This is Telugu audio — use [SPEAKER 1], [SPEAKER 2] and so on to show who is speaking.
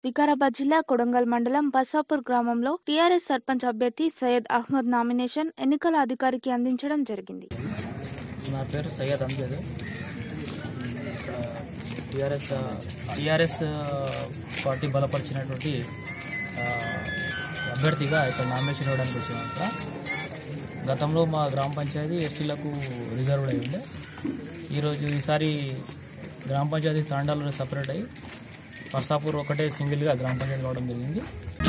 [SPEAKER 1] వికారాబాద్ జిల్లా కొడంగల్ మండలం బసాపూర్ గ్రామంలో టీఆర్ఎస్ సర్పంచ్ అభ్యర్థి సయ్యద్ అహ్మద్ నామినేషన్ ఎన్నికల అధికారికి అందించడం జరిగింది
[SPEAKER 2] నా పేరు Syed Anjad TRS TRS party బలపరిచినటువంటి ఆ, అభ్యర్థిగా ఇక్కడ నామినేషన్ ఇవ్వడానికి వచ్చాను ఇక్కడ గతంలో మా గ్రామ పంచాయతీ ఎస్టీలకు రిజర్వ్డ్ అయి ఉండే ఈరోజు ఈసారి గ్రామ పంచాయతీ తాండాలు సపరేట్ అయ్యి పర్సాపూర్ ఒకటే సింగిల్గా గ్రామ పంచాయతీ కావడం జరిగింది